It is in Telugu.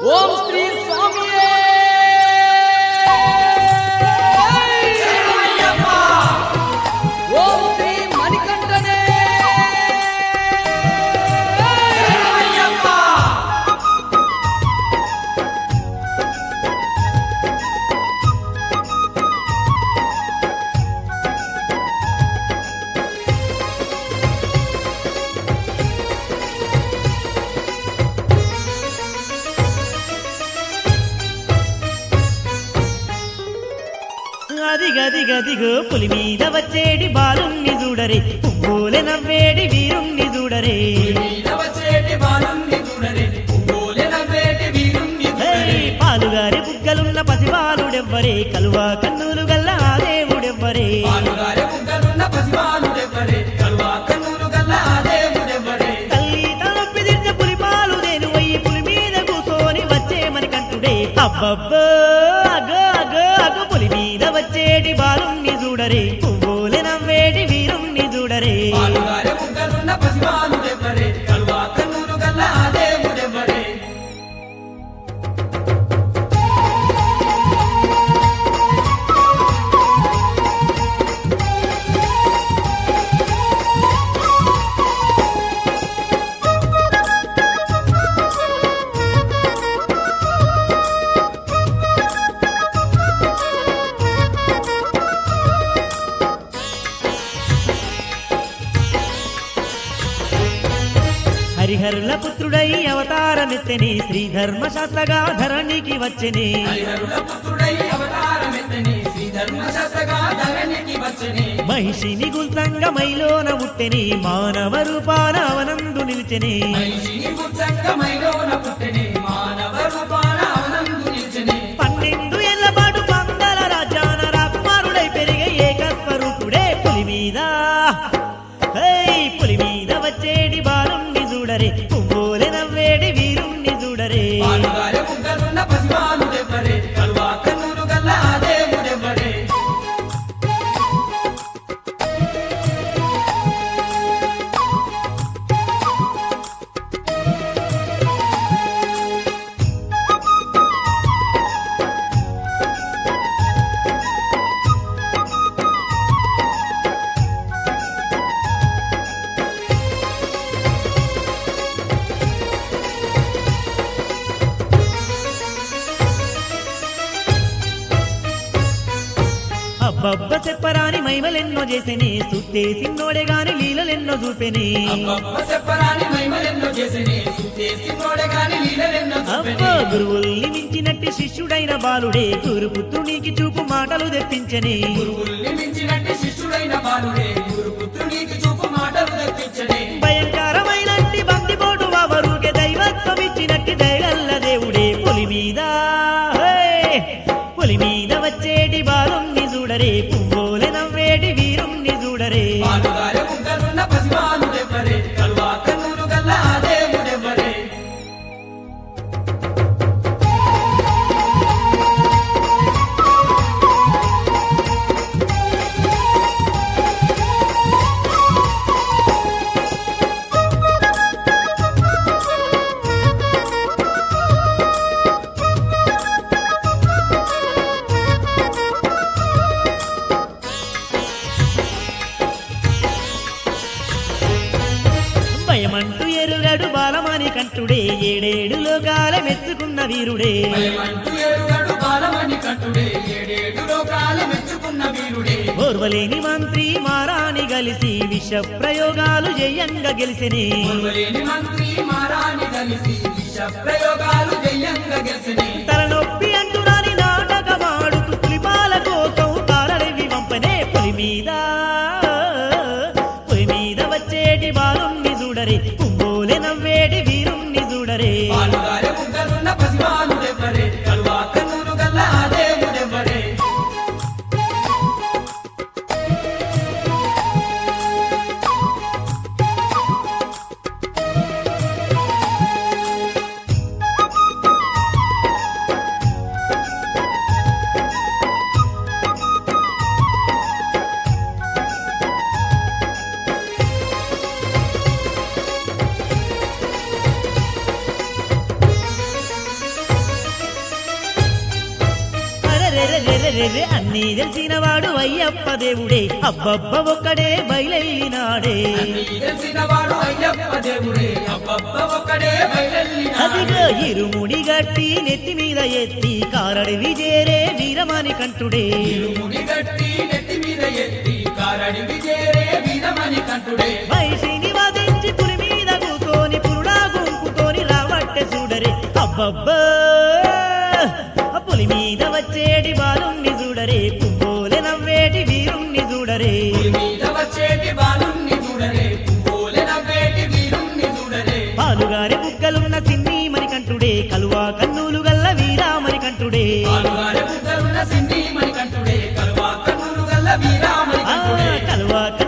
ఓం శ్రీ స్వామియే ఓం శ్రీ మణికంఠనే అదిగదిగదిగో పులి మీద వచ్చేటి బాలుణ్ణి చూడరే పువ్వుల నవ్వేడి వీరుణ్ణి చూడరే వచ్చేటి బాలుణ్ణి చూడరే పువ్వులే నవ్వేటి వీరుణ్ణి హే, చూడరే పాలుగారి బుగ్గలున్న పసిబాలుడెవ్వరే కలువా కన్నులు గల్ల ఆ దేవుడెవ్వరే పాలుగారే బుగ్గలున్న పసివాలుడెవ్వరే కలువా కన్నులు గల్ల ఆ దేవుడెవ్వరే తల్లి తలొప్పి తిరిచ పులి పాలు దేను వయ్యి పులి మీద కూసోని వచ్చేమని కంటుడే అబ్బబ్బో అగో అగో అగో పులి మీద వచ్చేటి బాలుణ్ణి చూడరే పువ్వుల నవ్వేటి వీరుణ్ణి చూడరే పాలుగారే బుగ్గలున్న పసివాలుడెవ్వరే కలువా కన్నులు గల్ల ఆ దేవుడెవ్వరే హరిహరుల పుత్రుడై అవతారమెత్తని శ్రీధర్మ శాస్త్రగా ధరణికి వచ్చెని హరిహరుల పుత్రుడై అవతారమెత్తని శ్రీ ధర్మశాస్త్రగా ధరణికి వచ్చని మహిషిని గుల్సంగ మైలోన ముట్టెని మానవ రూపాన అవనందు నిలిచెని మనిషిని గుచ్చంగమైలోన పుట్టని మానవ రూపాన అవనందు నిల్చని పన్నెండు ఏళ్ల పాటు పందల రాజాన రాకుమారుడై పెరిగే ఏకస్వరూపుడే పులి మీద హై పులి మీద వచ్చేటి బాలుణ్ణి చూడరే పువ్వులే నవ్వేడి వీరుణ్ణి చూడరే పాలుగారే బుగ్గలున్న పసివాలుడెవ్వరే కలువా కన్నులు గల్ల ఆ దేవుడెవ్వరే అబ్బబ్బ చెప్పరాని మైమలెన్నో చేసెని సుత్తేసిన్నోడే గాని లీలలెన్నో చూపెని అబ్బబ్బ చెప్పరాని మహిమలెన్నో చేసిని సుత్తేసి నోడగాని లీలలెన్నో అబ్బో చూపెని గురువుల్ని మించినట్టి శిష్యుడైన బాలుడే గురుపుత్రునికి చూపు మాటలు తెప్పించని గురువుల్ని మించినట్టి శిష్యుడైన బాలుడే గురుపుత్రునికి చూపు మాటలు తెప్పించని భయంకరమైనట్టి బందిపోటు వావరుకే దైవత్వం ఇచ్చినట్టి దయగల్ల దేవుడే పులి మీద హే! పులి మీద వచ్చేటి బాలుణ్ణి చూడరే పువ్వులే నవ్వేటి వీరుణ్ణి చూడరే పాలుగారే బుగ్గలున్న పసివాలుడెవ్వరే కలువా కన్నులు గల్ల ఆ దేవుడెవ్వరే భయమంటూ ఎరుగడు బాలమని కంటుడే ఏడేడు లోకాల మెచ్చుకున్న వీరుడే భయమంటూ ఏడుగడు బాలమణి కంటుడే ఏడేడు లోకాల మెచ్చుకున్న వీరుడే ఓర్వలేని మంత్రి మారాని కలిసి విష ప్రయోగాలు జయంగా గెలిసిని ఓర్వలేని మంత్రి మారాని కలిసి విష ప్రయోగాలు జయంగా గెలిచిని తలనొప్పి అంటురాని నాటకమాడుతూ పులిపాల కోసం తారడివి వంపనే పులి మీద పులి మీద వచ్చేటి బాలుణ్ణి చూడరే పువ్వులే నవ్వేటి వీరుణ్ణి చూడరే పాలుగారే బుగ్గలున్న పసివాలుడెవ్వరే కలువా కన్నులు గల్ల ఆ దేవుడెవ్వరే అరెరెరె అన్నీ తెలిసిన వాడు అయ్యప్ప దేవుడే అబ్బబ్బ ఒక్కడే బయలెళ్ళినాడే అన్నీ తెలిసిన వాడు అయ్యప్ప దేవుడే అబ్బబ్బ ఒక్కడే బయలెల్లినాడే. అదిగో ఇరుముడి గట్టి నెత్తి మీద ఎత్తి కారడి విజేరే వీరమణి కంటుడే ఇరుముడి గట్టి నెత్తి మీద ఎత్తి కారడివి చేరే వీరమణి కంటుడే మనిషిని వధించి పులి మీద కూతోని పురుడా గుంపుతోని రావట్టె చూడరే అబ్బబ్బా ఆ పులి మీద వచ్చేటి బాలుణ్ణి చూడరే పువ్వులే నవ్వేటి వీరుణ్ణి చూడరే పులి మీద వచ్చేటి బాలుణ్ణి చూడరే పువ్వులే నవ్వేటి వీరుణ్ణి చూడరే పాలుగారి బుగ్గలున్న సిన్ని మని కంటుడే కలువా కన్నులు గల్ల వీరామని కంటుడే పాలుగారి బుగ్గలున్న సింధి మణి కంటుడే కలువా కన్నులు గల్ల వీరామణి ఆ కంటుడే కలువా